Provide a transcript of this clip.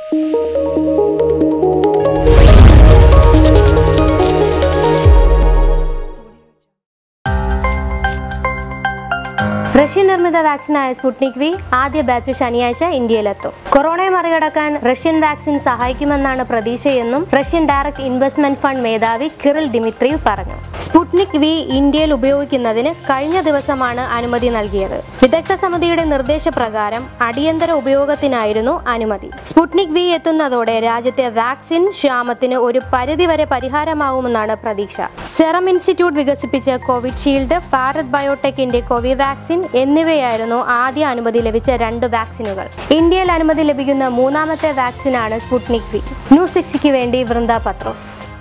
Russian നിർമ്മിത വാക്സിനായ Sputnik V ആദ്യ ബാച്ച് ശനിയാഴ്ച ഇന്ത്യയിലെത്തും കൊറോണയെ മറികടക്കാൻ റഷ്യൻ വാക്സിൻ സഹായിക്കുമെന്നാണ് പ്രതീക്ഷയെന്നും റഷ്യൻ ഡയറക്ട് ഇൻവെസ്റ്റ്മെന്റ് ഫണ്ട് മേധാവി കിറിൽ ദിമിത്രിയു പറഞ്ഞു സ്പുട്നിക് വി ഇന്ത്യയിൽ ഉപയോഗിക്കുന്നതിന് കഴിഞ്ഞ ദിവസമാണ് അനുമതി നൽകിയത് വിദഗ്ധ സമിതിയുടെ നിർദ്ദേശപ്രകാരം അടിയന്തര ഉപയോഗത്തിനായിരുന്നു അനുമതി സ്പുട്നിക് വി എത്തുന്നതോടെ രാജ്യത്തെ വാക്സിൻ ക്ഷാമത്തിന് ഒരു പരിധിവരെ പരിഹാരമാവുമെന്നാണ് പ്രതീക്ഷ സെറം ഇൻസ്റ്റിറ്റ്യൂട്ട് വികസിപ്പിച്ച കോവിഷീൽഡ് ഭാരത് ബയോടെക്കിന്റെ കോവിവാക്സിൻ എന്നിവയായിരുന്നു ആദ്യ അനുമതി ലഭിച്ച രണ്ട് വാക്സിനുകൾ ഇന്ത്യയിൽ അനുമതി ലഭിക്കുന്ന മൂന്നാമത്തെ വാക്സിനാണ് സ്പുട്നിക് വി ന്യൂസ് സിക്സിക്ക് വേണ്ടി വൃന്ദ പത്രോസ്